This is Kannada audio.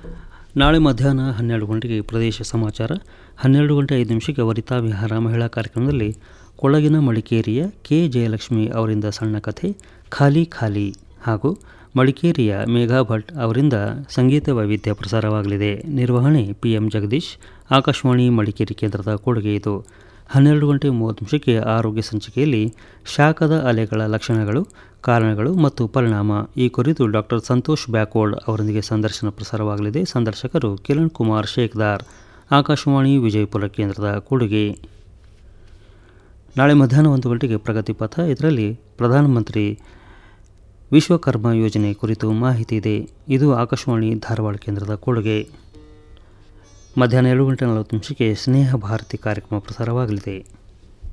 ನಾಳೆ ಮಧ್ಯಾಹ್ನ ಹನ್ನೆರಡು ಗಂಟೆಗೆ ಪ್ರದೇಶ ಸಮಾಚಾರ ಹನ್ನೆರಡು ಗಂಟೆ ಐದು ನಿಮಿಷಕ್ಕೆ ವನಿತಾ ವಿಹಾರ ಮಹಿಳಾ ಕಾರ್ಯಕ್ರಮದಲ್ಲಿ ಕೊಳಗಿನ ಮಡಿಕೇರಿಯ ಕೆ ಜಯಲಕ್ಷ್ಮಿ ಅವರಿಂದ ಸಣ್ಣ ಕಥೆ ಖಾಲಿ ಖಾಲಿ ಹಾಗೂ ಮಡಿಕೇರಿಯ ಮೇಘಾ ಭಟ್ ಅವರಿಂದ ಸಂಗೀತ ವೈವಿಧ್ಯ ಪ್ರಸಾರವಾಗಲಿದೆ ನಿರ್ವಹಣೆ ಪಿ ಎಂ ಜಗದೀಶ್ ಆಕಾಶವಾಣಿ ಮಡಿಕೇರಿ ಕೇಂದ್ರದ ಕೊಡುಗೆ ಇದು ಹನ್ನೆರಡು ಗಂಟೆ ಮೂವತ್ತು ನಿಮಿಷಕ್ಕೆ ಆರೋಗ್ಯ ಸಂಚಿಕೆಯಲ್ಲಿ ಶಾಖದ ಅಲೆಗಳ ಲಕ್ಷಣಗಳು ಕಾರಣಗಳು ಮತ್ತು ಪರಿಣಾಮ ಈ ಕುರಿತು ಡಾಕ್ಟರ್ ಸಂತೋಷ್ ಬ್ಯಾಕ್ವರ್ಡ್ ಅವರೊಂದಿಗೆ ಸಂದರ್ಶನ ಪ್ರಸಾರವಾಗಲಿದೆ ಸಂದರ್ಶಕರು ಕಿರಣ್ ಕುಮಾರ್ ಶೇಖ್ದಾರ್ ಆಕಾಶವಾಣಿ ವಿಜಯಪುರ ಕೇಂದ್ರದ ಕೊಡುಗೆ ನಾಳೆ ಮಧ್ಯಾಹ್ನ ಒಂದು ಗಂಟೆಗೆ ಪ್ರಗತಿ ಪಥ ಇದರಲ್ಲಿ ಪ್ರಧಾನಮಂತ್ರಿ ವಿಶ್ವಕರ್ಮ ಯೋಜನೆ ಕುರಿತು ಮಾಹಿತಿ ಇದೆ ಇದು ಆಕಾಶವಾಣಿ ಧಾರವಾಡ ಕೇಂದ್ರದ ಕೊಡುಗೆ ಮಧ್ಯಾಹ್ನ ಎರಡು ಗಂಟೆ ನಲವತ್ತು ನಿಮಿಷಕ್ಕೆ ಸ್ನೇಹ ಭಾರತಿ ಕಾರ್ಯಕ್ರಮ ಪ್ರಸಾರವಾಗಲಿದೆ